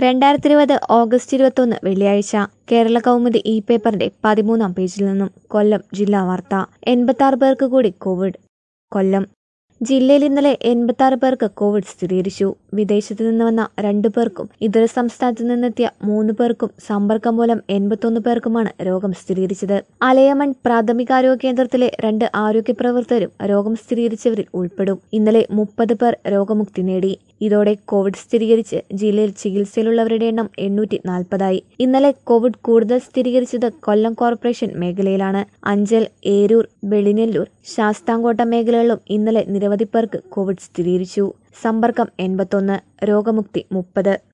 രണ്ടായിരത്തി ഇരുപത് ഓഗസ്റ്റ് ഇരുപത്തൊന്ന് വെള്ളിയാഴ്ച കേരള കൗമുദി ഇ പേപ്പറിന്റെ പതിമൂന്നാം പേജിൽ നിന്നും കൊല്ലം ജില്ലാ വാർത്ത എൺപത്തി പേർക്ക് കൂടി കോവിഡ് കൊല്ലം ജില്ലയിൽ ഇന്നലെ എൺപത്തി ആറ് പേർക്ക് കോവിഡ് സ്ഥിരീകരിച്ചു വിദേശത്ത് നിന്ന് വന്ന രണ്ടു പേർക്കും ഇതര സംസ്ഥാനത്ത് നിന്നെത്തിയ മൂന്ന് പേർക്കും സമ്പർക്കം മൂലം എൺപത്തൊന്ന് പേർക്കുമാണ് രോഗം സ്ഥിരീകരിച്ചത് അലയമൺ പ്രാഥമികാരോഗ്യ കേന്ദ്രത്തിലെ രണ്ട് ആരോഗ്യ പ്രവർത്തകരും രോഗം സ്ഥിരീകരിച്ചവരിൽ ഉൾപ്പെടും ഇന്നലെ മുപ്പത് പേർ രോഗമുക്തി നേടി ഇതോടെ കോവിഡ് സ്ഥിരീകരിച്ച് ജില്ലയിൽ ചികിത്സയിലുള്ളവരുടെ എണ്ണം എണ്ണൂറ്റി നാൽപ്പതായി ഇന്നലെ കോവിഡ് കൂടുതൽ സ്ഥിരീകരിച്ചത് കൊല്ലം കോർപ്പറേഷൻ മേഖലയിലാണ് അഞ്ചൽ ഏരൂർ വെളിനെല്ലൂർ ശാസ്താംകോട്ട മേഖലകളിലും ഇന്നലെ നിരവധി പേർക്ക് കോവിഡ് സ്ഥിരീകരിച്ചു സമ്പർക്കം എൺപത്തൊന്ന് രോഗമുക്തി മുപ്പത്